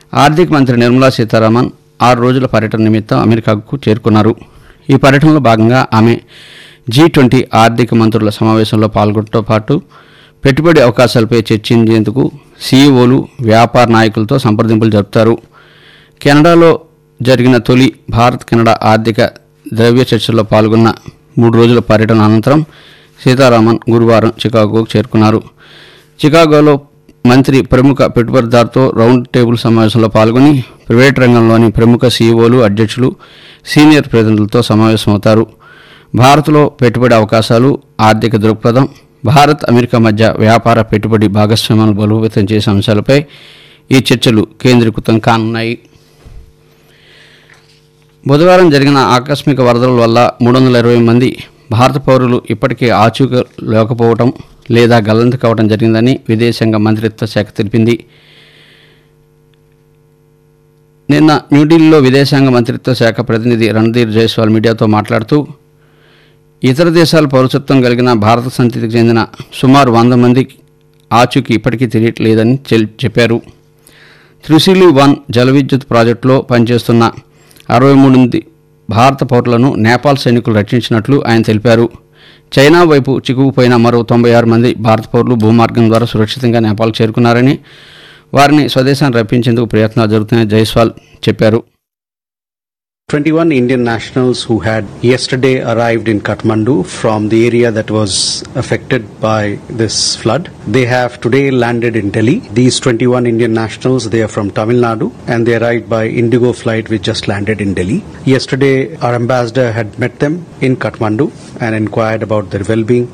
ఆర్థిక మంత్రి నిర్మలా సీతారామన్ ఆరు రోజుల పర్యటన నిమిత్తం అమెరికాకు చేరుకున్నారు ఈ పర్యటనలో భాగంగా ఆమె జీ ట్వంటీ ఆర్థిక మంత్రుల సమావేశంలో పాల్గొనడంతో పాటు పెట్టుబడి అవకాశాలపై చర్చించేందుకు సీఈఓలు వ్యాపార నాయకులతో సంప్రదింపులు జరుపుతారు కెనడాలో జరిగిన తొలి భారత్ కెనడా ఆర్థిక ద్రవ్య చర్చల్లో పాల్గొన్న మూడు రోజుల పర్యటన అనంతరం సీతారామన్ గురువారం చికాగోకు చేరుకున్నారు చికాగోలో మంత్రి ప్రముఖ పెట్టుబడిదారుతో రౌండ్ టేబుల్ సమావేశంలో పాల్గొని ప్రైవేట్ రంగంలోని ప్రముఖ సీఈఓలు అధ్యక్షులు సీనియర్ ప్రతినిధులతో సమావేశమవుతారు భారత్లో పెట్టుబడి అవకాశాలు ఆర్థిక దృక్పథం భారత్ అమెరికా మధ్య వ్యాపార పెట్టుబడి భాగస్వామ్యాలను బలోపేతం చేసే అంశాలపై ఈ చర్చలు కేంద్రీకృతం కానున్నాయి బుధవారం జరిగిన ఆకస్మిక వరదల వల్ల మూడు వందల ఇరవై మంది భారత పౌరులు ఇప్పటికే ఆచూక లేకపోవడం లేదా గల్లంత కావడం జరిగిందని విదేశాంగ మంత్రిత్వ శాఖ తెలిపింది నిన్న న్యూఢిల్లీలో విదేశాంగ మంత్రిత్వ శాఖ ప్రతినిధి రణధీర్ జైస్వాల్ మీడియాతో మాట్లాడుతూ ఇతర దేశాల పౌరసత్వం కలిగిన భారత సంతతికి చెందిన సుమారు వంద మంది ఆచూకీ ఇప్పటికీ తెలియట్లేదని చెల్- చెప్పారు త్రిశూలి వన్ జల విద్యుత్ ప్రాజెక్టులో పనిచేస్తున్న అరవై మూడు మంది భారత పౌరులను నేపాల్ సైనికులు రక్షించినట్లు ఆయన తెలిపారు చైనా వైపు చిక్కుకుపోయిన మరో తొంభై ఆరు మంది భారత పౌరులు భూమార్గం ద్వారా సురక్షితంగా నేపాల్ చేరుకున్నారని వారిని స్వదేశాన్ని రప్పించేందుకు ప్రయత్నాలు జరుగుతున్నాయని జైస్వాల్ చెప్పారు 21 Indian nationals who had yesterday arrived in Kathmandu from the area that was affected by this flood. They have today landed in Delhi. These 21 Indian nationals, they are from Tamil Nadu and they arrived by Indigo flight which just landed in Delhi. Yesterday, our ambassador had met them in Kathmandu and inquired about their well-being.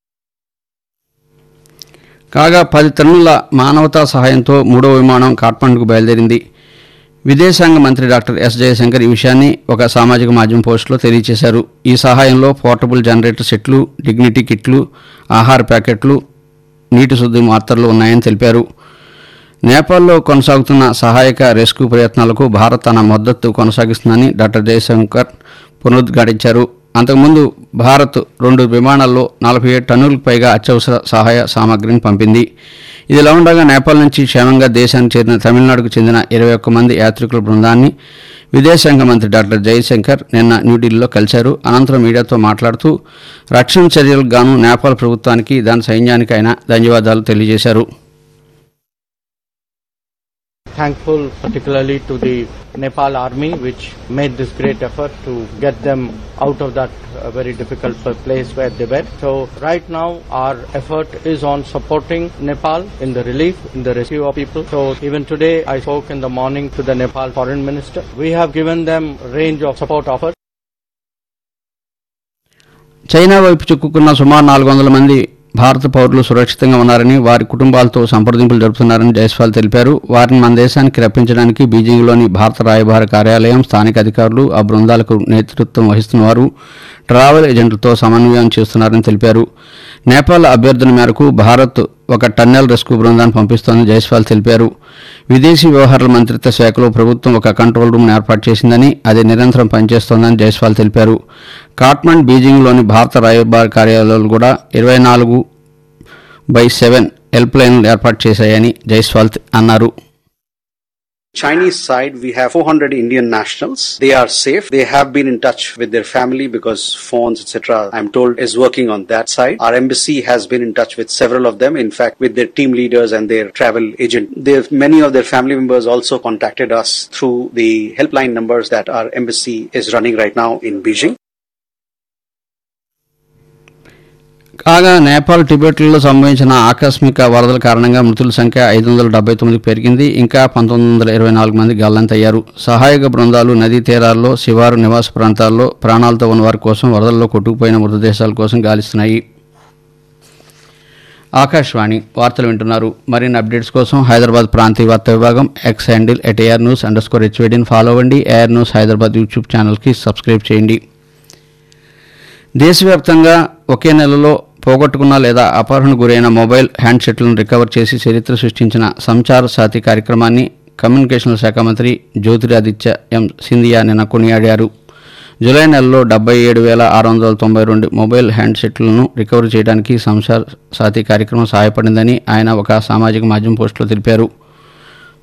కాగా పది టన్నుల మానవతా సహాయంతో మూడో విమానం కాఠ్మండుకు బయలుదేరింది విదేశాంగ మంత్రి డాక్టర్ ఎస్ జయశంకర్ ఈ విషయాన్ని ఒక సామాజిక మాధ్యమం పోస్టులో తెలియజేశారు ఈ సహాయంలో పోర్టబుల్ జనరేటర్ సెట్లు డిగ్నిటీ కిట్లు ఆహార ప్యాకెట్లు నీటి శుద్ధి మాత్రలు ఉన్నాయని తెలిపారు నేపాల్లో కొనసాగుతున్న సహాయక రెస్క్యూ ప్రయత్నాలకు భారత్ తన మద్దతు కొనసాగిస్తుందని డాక్టర్ జయశంకర్ పునరుద్ఘాటించారు అంతకుముందు భారత్ రెండు విమానాల్లో నలభై ఏడు టన్నులకు పైగా అత్యవసర సహాయ సామాగ్రిని పంపింది ఇదిలా ఉండగా నేపాల్ నుంచి క్షేమంగా దేశానికి చేరిన తమిళనాడుకు చెందిన ఇరవై ఒక్క మంది యాత్రికుల బృందాన్ని విదేశాంగ మంత్రి డాక్టర్ జయశంకర్ నిన్న న్యూఢిల్లీలో కలిశారు అనంతరం మీడియాతో మాట్లాడుతూ రక్షణ చర్యలకు గాను నేపాల్ ప్రభుత్వానికి దాని సైన్యానికి ఆయన ధన్యవాదాలు తెలియజేశారు thankful particularly to the Nepal army which made this great effort to get them out of that uh, very difficult place where they were. So right now our effort is on supporting Nepal in the relief, in the rescue of people. So even today I spoke in the morning to the Nepal foreign minister. We have given them range of support offers. China వైపు చిక్కుకున్న సుమారు నాలుగు వందల మంది భారత పౌరులు సురక్షితంగా ఉన్నారని వారి కుటుంబాలతో సంప్రదింపులు జరుపుతున్నారని జైస్వాల్ తెలిపారు వారిని మన దేశానికి రప్పించడానికి బీజింగ్లోని భారత రాయబార కార్యాలయం స్థానిక అధికారులు ఆ బృందాలకు నేతృత్వం వహిస్తున్నవారు ట్రావెల్ ఏజెంట్లతో సమన్వయం చేస్తున్నారని తెలిపారు నేపాల్ అభ్యర్థన మేరకు భారత్ ఒక టన్నెల్ రెస్క్యూ బృందాన్ని పంపిస్తోందని జైస్వాల్ తెలిపారు విదేశీ వ్యవహారాల మంత్రిత్వ శాఖలో ప్రభుత్వం ఒక కంట్రోల్ రూమ్ ఏర్పాటు చేసిందని అది నిరంతరం పనిచేస్తోందని జైస్వాల్ తెలిపారు కాట్మండ్ బీజింగ్లోని భారత రాయబార కార్యాలయాలు కూడా ఇరవై నాలుగు బై సెవెన్ హెల్ప్ లైన్లు ఏర్పాటు చేశాయని జైస్వాల్ అన్నారు Chinese side, we have 400 Indian nationals. They are safe. They have been in touch with their family because phones, etc., I'm told, is working on that side. Our embassy has been in touch with several of them. In fact, with their team leaders and their travel agent. Their, many of their family members also contacted us through the helpline numbers that our embassy is running right now in Beijing. కాగా నేపాల్ టిబెట్లో సంభవించిన ఆకస్మిక వరదల కారణంగా మృతుల సంఖ్య ఐదు వందల డెబ్బై తొమ్మిదికి పెరిగింది ఇంకా పంతొమ్మిది వందల ఇరవై నాలుగు మంది గల్లంతయ్యారు సహాయక బృందాలు నదీ తీరాల్లో శివారు నివాస ప్రాంతాల్లో ప్రాణాలతో ఉన్న వారి కోసం వరదల్లో కొట్టుకుపోయిన మృతదేశాల కోసం గాలిస్తున్నాయి ఆకాశవాణి వార్తలు వింటున్నారు మరిన్ని అప్డేట్స్ కోసం హైదరాబాద్ ప్రాంతీయ వార్తా విభాగం X handle at AR news under score హెచ్వేడిని ఫాలో అవ్వండి ఏఆర్ న్యూస్ హైదరాబాద్ యూట్యూబ్ ఛానల్కి సబ్స్క్రైబ్ చేయండి దేశవ్యాప్తంగా ఒకే నెలలో పోగొట్టుకున్న లేదా అపహరణ గురైన మొబైల్ హ్యాండ్సెట్లను రికవర్ చేసి చరిత్ర సృష్టించిన సంచార సాతి కార్యక్రమాన్ని కమ్యూనికేషన్ల శాఖ మంత్రి జ్యోతిరాదిత్య ఎం సింధియా నిన్న కొనియాడారు జూలై నెలలో డెబ్బై ఏడు వేల ఆరు వందల తొంభై రెండు మొబైల్ హ్యాండ్సెట్లను రికవర్ చేయడానికి సంసార్ సాతి కార్యక్రమం సహాయపడిందని ఆయన ఒక సామాజిక మాధ్యమం పోస్టులో తెలిపారు